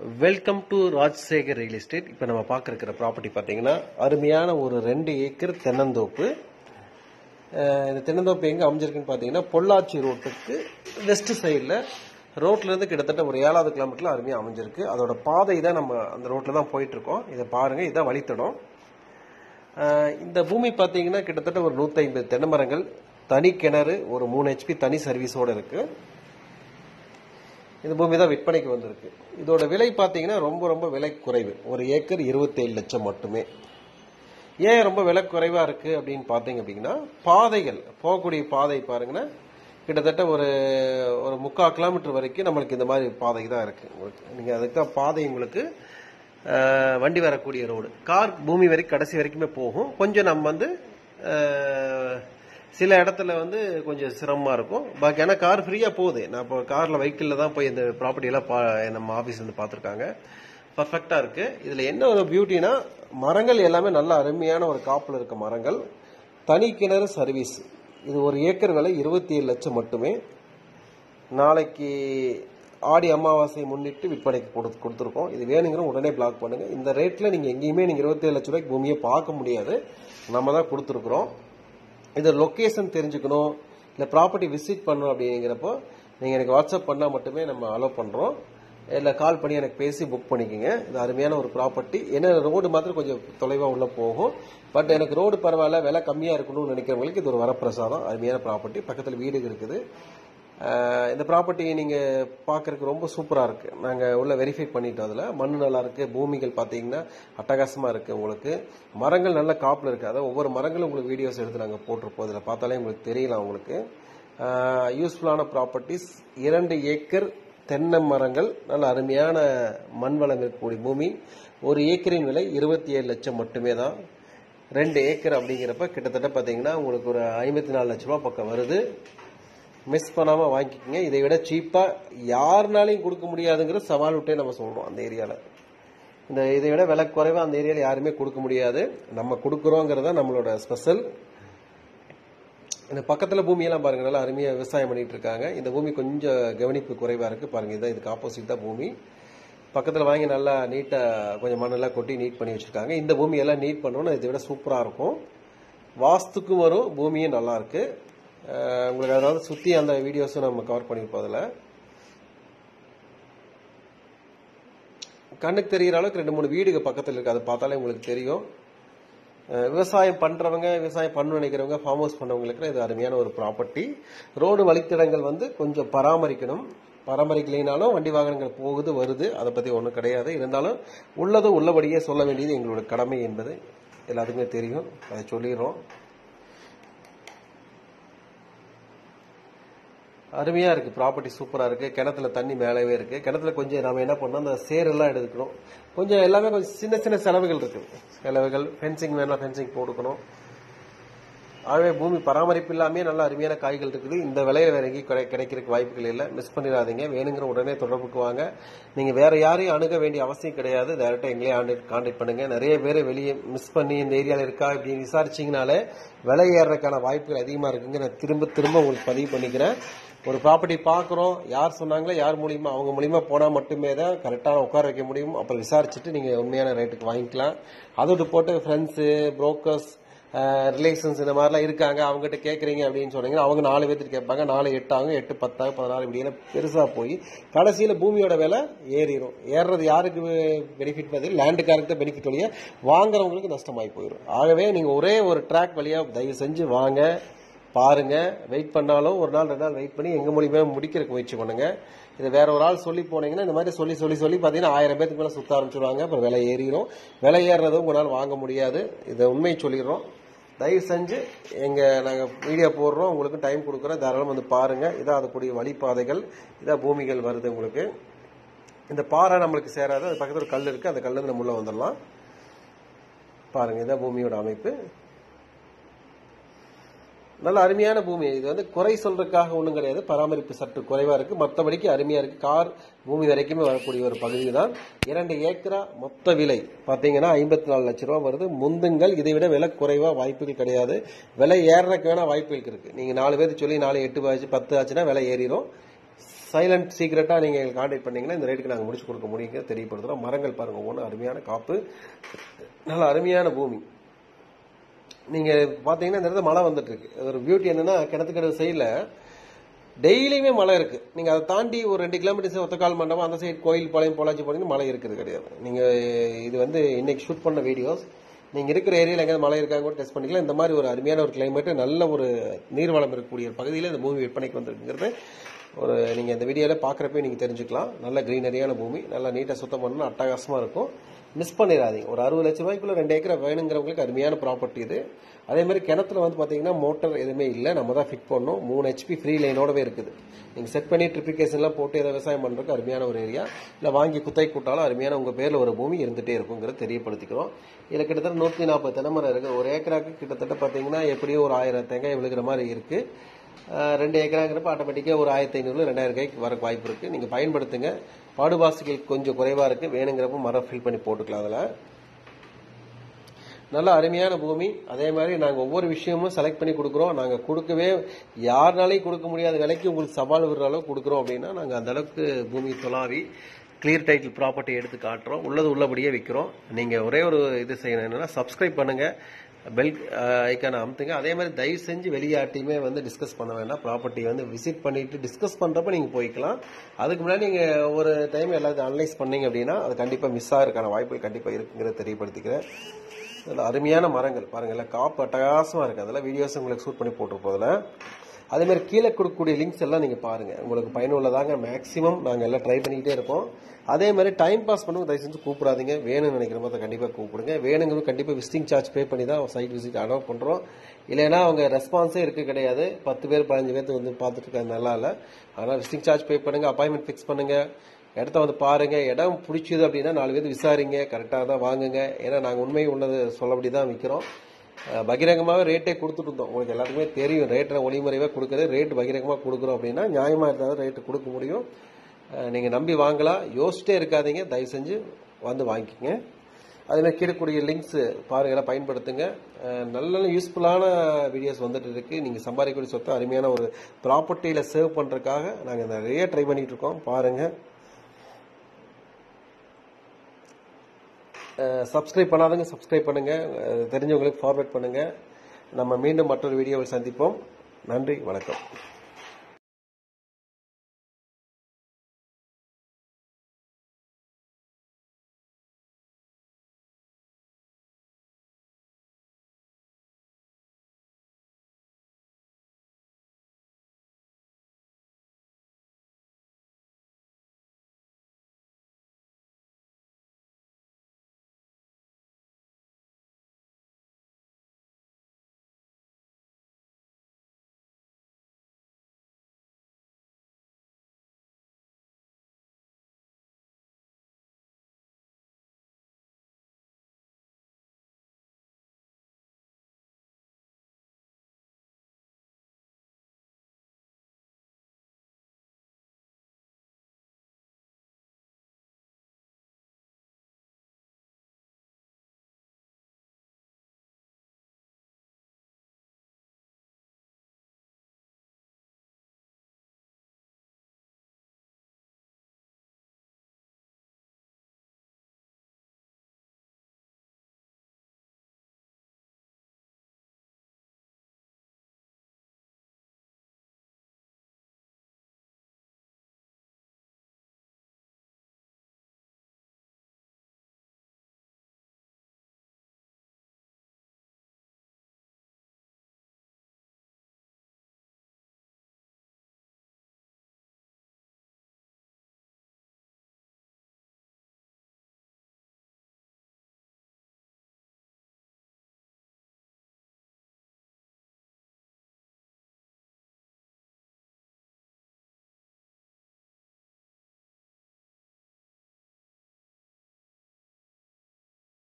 welcome to Rajasekar real estate இப்போ நம்ம பார்க்க இருக்கிற ப்ராப்பர்ட்டி பார்த்தீங்கன்னா அருமையான ஒரு ரெண்டு ஏக்கர் தென்னந்தோப்பு அஹ் இந்த தென்னந்தோப்பு எங்கே அமைஞ்சிருக்குன்னு பார்த்தீங்கன்னா பொள்ளாச்சி ரோட்டுக்கு வெஸ்ட் சைடில் ரோட்லேருந்து கிட்டத்தட்ட ஒரு ஏழாவது கிலோமீட்டரில் அருமையாக அமைஞ்சிருக்கு அதோட பாதை தான் நம்ம அந்த ரோட்டில் தான் போயிட்டுருக்கோம் இதை பாருங்கள் இதான் வழித்தடம் அஹ் இந்த பூமி பார்த்தீங்கன்னா கிட்டத்தட்ட ஒரு நூற்றி ஐம்பது தென்னை மரங்கள் தனி கிணறு ஒரு மூணு ஹெச்பி தனி சர்வீஸோடு இருக்குது இந்த பூமி தான் விற்பனைக்கு வந்திருக்கு இதோட விலை பார்த்தீங்கன்னா ரொம்ப ரொம்ப விலை குறைவு ஒரு ஏக்கர் இருபத்தேழு லட்சம் மட்டுமே ஏன் ரொம்ப விலை குறைவாக இருக்குது அப்படின்னு பார்த்தீங்க அப்படின்னா பாதைகள் போகக்கூடிய பாதை பாருங்கன்னா கிட்டத்தட்ட ஒரு ஒரு முக்கால் கிலோமீட்டர் வரைக்கும் நம்மளுக்கு இந்த மாதிரி பாதை தான் இருக்குது உங்களுக்கு நீங்கள் அதுக்கு தான் பாதை உங்களுக்கு அஹ், வண்டி வரக்கூடிய ரோடு கார் பூமி வரைக்கும் கடைசி வரைக்குமே போகும் கொஞ்சம் நம்ம வந்து அஹ், சில இடத்துல வந்து கொஞ்சம் சிரமமாக இருக்கும் பாக்கி ஆனால் கார் ஃப்ரீயாக போகுது நான் இப்போ காரில் வெஹிக்கிளில் தான் போய் இந்த ப்ராப்பர்ட்டியெல்லாம் பா நம்ம ஆஃபீஸ் வந்து பார்த்துருக்காங்க பர்ஃபெக்டாக இருக்குது இதில் என்ன ஒரு பியூட்டினா மரங்கள் எல்லாமே நல்ல அருமையான ஒரு காப்பில் இருக்க மரங்கள் தனி கிணறு சர்வீஸ் இது ஒரு ஏக்கர் விலை இருபத்தி ஏழு லட்சம் மட்டுமே நாளைக்கு ஆடி அமாவாசை முன்னிட்டு விற்பனைக்கு கொடுத்து கொடுத்துருக்கோம் இது வேணுங்கிற உடனே பிளாக் பண்ணுங்க இந்த ரேட்டில் நீங்கள் எங்கேயுமே நீங்கள் இருபத்தேழு லட்ச ரூபாய்க்கு பூமியை பார்க்க முடியாது நம்ம தான் கொடுத்துருக்குறோம் இது லொக்கேஷன் தெரிஞ்சுக்கணும் இல்லை ப்ராப்பர்ட்டி விசிட் பண்ணணும் அப்படிங்கிறப்போ நீங்கள் எனக்கு வாட்ஸ்அப் பண்ணால் மட்டுமே நம்ம அலோவ் பண்ணுறோம் இல்லை கால் பண்ணி எனக்கு பேசி புக் பண்ணிக்கோங்க இது அருமையான ஒரு ப்ராப்பர்ட்டி என்ன ரோடு மாத்திரம் கொஞ்சம் தொலைவாக உள்ள போகும் பட் எனக்கு ரோடு பரவாயில்ல விலை கம்மியாக இருக்கணும்னு நினைக்கிறவங்களுக்கு இது ஒரு வரப்பிரசாதம் அருமையான ப்ராப்பர்ட்டி பக்கத்தில் வீடு இருக்குது அஹ் இந்த ப்ராப்பர்ட்டி நீங்கள் பார்க்கறதுக்கு ரொம்ப சூப்பராக இருக்குது நாங்கள் உள்ள வெரிஃபை பண்ணிட்டோம் அதில் மண் நல்லா இருக்குது பூமிகள் பார்த்தீங்கன்னா அட்டகாசமாக இருக்குது உங்களுக்கு மரங்கள் நல்ல காப்பில் இருக்குது அதாவது ஒவ்வொரு மரங்களும் உங்களுக்கு வீடியோஸ் எடுத்து நாங்கள் போட்டிருப்போம் இதில் பார்த்தாலே உங்களுக்கு தெரியலாம் உங்களுக்கு யூஸ்ஃபுல்லான ப்ராப்பர்ட்டிஸ் இரண்டு ஏக்கர் தென்னை மரங்கள் நல்ல அருமையான மண் வளம் இருக்கக்கூடிய பூமி ஒரு ஏக்கரின் விலை இருபத்தி ஏழு லட்சம் மட்டுமே தான் ரெண்டு ஏக்கர் அப்படிங்கிறப்ப கிட்டத்தட்ட பார்த்தீங்கன்னா உங்களுக்கு ஒரு ஐம்பத்தி நாலு லட்ச ரூபா பக்கம் வருது மிஸ் பண்ணாமல் வாங்கிக்கோங்க இதை விட சீப்பாக யாருனாலையும் கொடுக்க முடியாதுங்கிற சவால் விட்டே நம்ம சொல்கிறோம் அந்த ஏரியாவில் இந்த இதை விட விலை குறைவாக அந்த ஏரியாவில் யாருமே கொடுக்க முடியாது நம்ம கொடுக்குறோங்கிறத நம்மளோட ஸ்பெஷல் இந்த பக்கத்தில் பூமியெல்லாம் பாருங்க நல்லா அருமையாக விவசாயம் பண்ணிட்டு இருக்காங்க இந்த பூமி கொஞ்சம் கவனிப்பு குறைவாக இருக்குது பாருங்க இதான் இதுக்கு ஆப்போசிட் தான் பூமி பக்கத்தில் வாங்கி நல்லா நீட்டாக கொஞ்சம் மண்ணெல்லாம் கொட்டி நீட் பண்ணி வச்சுருக்காங்க இந்த பூமி எல்லாம் நீட் பண்ணோன்னா இதை விட சூப்பராக இருக்கும் வாஸ்துக்கும் வரும் பூமியும் நல்லா இருக்கு அஹ் உங்களுக்கு அதாவது சுற்றி அந்த வீடியோஸும் நம்ம கவர் பண்ணியிருப்போம் அதில் கண்ணுக்கு தெரிகிற அளவுக்கு ரெண்டு மூணு வீடுகள் பக்கத்தில் இருக்குது அதை பார்த்தாலே உங்களுக்கு தெரியும் அஹ் விவசாயம் பண்றவங்க விவசாயம் பண்ண நினைக்கிறவங்க ஃபார்ம் ஹவுஸ் பண்ணவங்களுக்கு இது அருமையான ஒரு ப்ராப்பர்ட்டி ரோடு வழித்தடங்கள் வந்து கொஞ்சம் பராமரிக்கணும் பராமரிக்கலைனாலும் வண்டி வாகனங்கள் போகுது வருது அதை பற்றி ஒன்றும் கிடையாது இருந்தாலும் உள்ளது உள்ளபடியே சொல்ல வேண்டியது எங்களோட கடமை என்பது எல்லாத்துக்குமே தெரியும் அதை சொல்லிடுறோம் அருமையாக இருக்குது ப்ராப்பர்ட்டி சூப்பராக இருக்குது கிணத்துல தண்ணி மேலவே இருக்குது கிணத்துல கொஞ்சம் நம்ம என்ன பண்ணோம் அந்த சேரெல்லாம் எடுத்துக்கணும் கொஞ்சம் எல்லாமே கொஞ்சம் சின்ன சின்ன செலவுகள் இருக்குது செலவுகள் ஃபென்சிங் வேணால் ஃபென்சிங் போட்டுக்கணும் ஆகவே பூமி பராமரிப்பு இல்லாமே நல்ல அருமையான காய்கள் இருக்குது இந்த விலையில வேற எங்கேயும் கிடை கிடைக்கிறதுக்கு வாய்ப்புகள் இல்லை மிஸ் பண்ணிடாதீங்க வேணுங்கிற உடனே தொடர்புக்கு வாங்க நீங்கள் வேற யாரையும் அணுக வேண்டிய அவசியம் கிடையாது டேரெக்டாக எங்களே கான்டாக்ட் பண்ணுங்க நிறைய பேர் வெளியே மிஸ் பண்ணி இந்த ஏரியாவில் இருக்கா இப்படின்னு விசாரிச்சிங்கனாலே விலை ஏறுறதுக்கான வாய்ப்புகள் அதிகமாக இருக்குங்க நான் திரும்ப திரும்ப உங்களுக்கு பதிவு பண்ணிக்கிறேன் ஒரு ப்ராப்பர்ட்டி பார்க்குறோம் யார் சொன்னாங்களோ யார் மூலியமா அவங்க மூலியமா போனால் மட்டுமே தான் கரெக்டான உட்கார வைக்க முடியும் அப்புறம் விசாரிச்சுட்டு நீங்கள் உண்மையான ரேட்டுக்கு வாங்கிக்கலாம் அதோடு போட்டு ஃப்ரெண்ட்ஸு புரோக்கர்ஸ் ரிலேஷன்ஸ் இந்த மாதிரிலாம் இருக்காங்க அவங்ககிட்ட கேட்குறீங்க அப்படின்னு சொன்னீங்கன்னா அவங்க நாலு பேர்த்துட்டு கேட்பாங்க நாலு எட்டு ஆகும் எட்டு பத்தாகும் பதினாறு இப்படியெல்லாம் பெருசாக போய் கடைசியில் பூமியோட விலை ஏறிடும் ஏறுறது யாருக்கு பெனிஃபிட் பார்த்தீங்கன்னா லேண்டுக்காருக்கு தான் பெனிஃபிட் வழியாக வாங்குறவங்களுக்கு நஷ்டமாகி போயிடும் ஆகவே நீங்கள் ஒரே ஒரு ட்ராக் வழியாக தயவு செஞ்சு வாங்க பாருங்க வெயிட் பண்ணாலும் ஒரு நாள் ரெண்டு நாள் வெயிட் பண்ணி எங்க மூலியமா முடிக்கிறதுக்கு முயற்சி பண்ணுங்க இது வேற ஒரு ஆள் சொல்லி போனீங்கன்னா இந்த மாதிரி சொல்லி சொல்லி சொல்லி பார்த்தீங்கன்னா ஆயிரம் பேத்துக்கு மேலே சுத்த ஆரம்பிச்சிருவாங்க அப்புறம் விலை ஏறிடும் விலை ஏறுறதும் உங்களால் வாங்க முடியாது இதை உண்மையை சொல்லிடுறோம் தயவு செஞ்சு எங்க நாங்க வீடியோ போடுறோம் உங்களுக்கு டைம் கொடுக்குறோம் தாராளம் வந்து பாருங்க இதான் அதுக்குரிய வழிபாதைகள் இதான் பூமிகள் வருது உங்களுக்கு இந்த பாறை நம்மளுக்கு சேராது அது பக்கத்தில் ஒரு கல் இருக்கு அந்த கல்ல நம்ம உள்ள வந்துடலாம் பாருங்க இதான் பூமியோட அமைப்பு நல்ல அருமையான பூமி இது வந்து குறை சொல்றதுக்காக ஒன்றும் கிடையாது பராமரிப்பு சற்று குறைவா இருக்கு மற்றபடிக்கு அருமையா இருக்கு கார் பூமி வரைக்குமே வரக்கூடிய ஒரு பகுதி தான் இரண்டு ஏக்கரா மொத்த விலை பாத்தீங்கன்னா ஐம்பத்தி நாலு லட்ச ரூபா வருது முந்துங்கள் இதை விட விலை குறைவா வாய்ப்புகள் கிடையாது விலை ஏறதுக்கு வேணா வாய்ப்புகள் இருக்கு நீங்க நாலு பேர் சொல்லி நாலு எட்டு ஆச்சு பத்து ஆச்சுன்னா விலை ஏறிடும் சைலண்ட் சீக்கிரட்டாக நீங்கள் எங்களுக்கு கான்டாக்ட் பண்ணீங்கன்னா இந்த ரேட்டுக்கு நாங்கள் முடிச்சு கொடுக்க முடியுங்க தெரியப்படுத்துகிறோம் மரங்கள் பாருங்கள் ஒவ்வொன்றும் அருமையான காப்பு நல்ல அருமையான பூமி நீங்கள் பார்த்தீங்கன்னா இந்த இடத்துல மழை வந்துட்டு இருக்கு அது ஒரு பியூட்டி என்னன்னா கிணத்துக்கடவு சைடில் டெய்லியுமே மழை இருக்கு நீங்க அதை தாண்டி ஒரு ரெண்டு கிலோமீட்டர்ஸ் ஒத்தக்கால் மண்டபம் அந்த சைடு கோயில் பாளையம் பொள்ளாச்சி போனீங்கன்னா மழை இருக்குது கிடையாது நீங்க இது வந்து இன்னைக்கு ஷூட் பண்ண வீடியோஸ் நீங்க இருக்கிற ஏரியாவில் எங்கேயாவது மழை இருக்காங்க கூட டெஸ்ட் பண்ணிக்கலாம் இந்த மாதிரி ஒரு அருமையான ஒரு கிளைமேட் நல்ல ஒரு நீர்வளம் இருக்கக்கூடிய ஒரு பகுதியில் இந்த பூமி விற்பனைக்கு வந்திருக்குங்கிறது ஒரு நீங்க இந்த வீடியோல பாக்குறப்ப நீங்க தெரிஞ்சுக்கலாம் நல்ல கிரீனரியான பூமி நல்லா நீட்டா சுத்தம் பண்ணணும் அட்டகாசமா இருக்கும் மிஸ் பண்ணிடாதீங்க ஒரு அறுபது லட்ச ரூபாய்க்குள்ள ரெண்டு ஏக்கர் வேணுங்கிறவங்களுக்கு அருமையான ப்ராப்பர்ட்டி இது அதே மாதிரி கிணத்துல வந்து பாத்தீங்கன்னா மோட்டர் எதுவுமே இல்லை நம்ம தான் ஃபிட் பண்ணணும் மூணு ஹெச்பி ஃப்ரீ லைனோடவே இருக்குது நீங்க செட் பண்ணி ட்ரிபிகேஷன்லாம் போட்டு ஏதாவது விவசாயம் பண்றதுக்கு அருமையான ஒரு ஏரியா இல்ல வாங்கி குத்தை கூட்டாலும் அருமையான உங்க பேர்ல ஒரு பூமி இருந்துட்டே இருக்குங்கிறத தெரியப்படுத்திக்கிறோம் இதுல கிட்டத்தட்ட நூத்தி நாற்பது தென்னமரம் இருக்கு ஒரு ஏக்கராக்கு கிட்டத்தட்ட பாத்தீங்கன்னா எப்படியும் ஒரு ஆயிரம் தேங்காய் விழுகிற மாதிரி இருக்கு அஹ் ரெண்டு ஏக்கராங்கிறப்ப ஆட்டோமேட்டிக்காக ஒரு ஆயிரத்தி ஐநூறுல ரெண்டாயிரம் காய்க்கு வர வாய்ப்பு இருக்கு நீங்க பயன்படுத்துங்க பாடுபாசிகள் கொஞ்சம் குறைவா இருக்கு வேணுங்கிறப்ப மரம் ஃபில் பண்ணி போட்டுக்கலாம் அதுல நல்ல அருமையான பூமி அதே மாதிரி நாங்கள் ஒவ்வொரு விஷயமும் செலக்ட் பண்ணி கொடுக்குறோம் நாங்கள் கொடுக்கவே யாருனாலையும் கொடுக்க முடியாத விலைக்கு உங்களுக்கு சவால் விடுற அளவுக்கு கொடுக்குறோம் அப்படின்னா நாங்கள் அந்த அளவுக்கு பூமி தொலாவி கிளியர் டைட்டில் ப்ராப்பர்ட்டி எடுத்து காட்டுறோம் உள்ளது உள்ளபடியே விற்கிறோம் நீங்கள் ஒரே ஒரு இது செய்யணும் என்னன்னா சப்ஸ்கிரைப் பண்ணுங்க பெல் ஐக்கான அமுத்துங்க அதே மாதிரி தயவு செஞ்சு வெளியாட்டியுமே வந்து டிஸ்கஸ் பண்ண வேண்டாம் ப்ராப்பர்ட்டி வந்து விசிட் பண்ணிட்டு டிஸ்கஸ் பண்றப்ப நீங்க போய்க்கலாம் அதுக்கு முன்னாடி நீங்க ஒரு டைம் எல்லாத்தையும் அனலைஸ் பண்ணீங்க அப்படின்னா அது கண்டிப்பா மிஸ் ஆகிறதுக்கான வாய்ப்புகள் கண்டிப்பா இருக்குங்கிறத தெரியப்படுத்திக்கிறேன் இதில் அருமையான மரங்கள் பாருங்க எல்லாம் காப்பு அட்டகாசமா இருக்கு அதெல்லாம் வீடியோஸ் உங்களுக்கு ஷூட் பண்ணி போட்டிருப்போம் அதில் அதே மாதிரி கீழே கொடுக்கக்கூடிய லிங்க்ஸ் எல்லாம் நீங்க பாருங்க உங்களுக்கு பயனுள்ளதாங்க மேக்ஸிமம் நாங்க எல்லாம் ட்ரை பண்ணிக்கிட்டே இருக்கோம் அதே மாதிரி டைம் பாஸ் பண்ணுங்க தயவு செஞ்சு கூப்பிடாதீங்க வேணும்னு நினைக்கிற மாதிரி கண்டிப்பா கூப்பிடுங்க வேணுங்கிறது கண்டிப்பா விசிட்டிங் சார்ஜ் பே பண்ணி தான் சைட் விசிட் அலோவ் பண்றோம் இல்லைன்னா அவங்க ரெஸ்பான்ஸே இருக்க கிடையாது பத்து பேர் பதினஞ்சு பேர்த்து வந்து பார்த்துட்டு இருக்காங்க நல்லா இல்லை அதனால விசிட்டிங் சார்ஜ் பே பண்ணுங்க அப்பாயின்மெண்ட் ஃபிக்ஸ் பண்ணுங்க இடத்த வந்து பாருங்க இடம் பிடிச்சது அப்படின்னா நாலு பேர் விசாரிங்க கரெக்டாக தான் வாங்குங்க ஏன்னா நாங்கள் உண்மை உள்ளது சொல்லபடி தான் விற்கிறோம் அஹ் பகிரங்கமாவே ரேட்டே கொடுத்துட்டு இருந்தோம் உங்களுக்கு எல்லாத்துக்குமே தெரியும் ரேட்டை ஒளிமுறைவாக கொடுக்குறது ரேட் பகிரங்கமாக கொடுக்குறோம் அப்படின்னா நியாயமா இருந்தால் தான் ரேட்டு கொடுக்க முடியும் அஹ் நீங்க நம்பி வாங்கலாம் யோசிச்சிட்டே இருக்காதீங்க தயவு செஞ்சு வந்து வாங்கிக்கோங்க அதே மாதிரி கீழக்கூடிய லிங்க்ஸ் பாருங்க எல்லாம் பயன்படுத்துங்க அஹ் நல்ல நல்ல யூஸ்ஃபுல்லான வீடியோஸ் வந்துட்டு இருக்கு நீங்க சம்பாதிக்கக்கூடிய சொத்தை அருமையான ஒரு ப்ராப்பர்ட்டியில சேவ் பண்றதுக்காக நாங்க நிறைய ட்ரை பண்ணிட்டு இருக்கோம் பாருங்க சப்ஸ்கிரைப் பண்ணாதவங்க சப்ஸ்கிரைப் பண்ணுங்க அஹ் தெரிஞ்சவங்களுக்கு ஃபார்வர்ட் பண்ணுங்க நம்ம மீண்டும் மற்றொரு வீடியோவில் சந்திப்போம் நன்றி வணக்கம்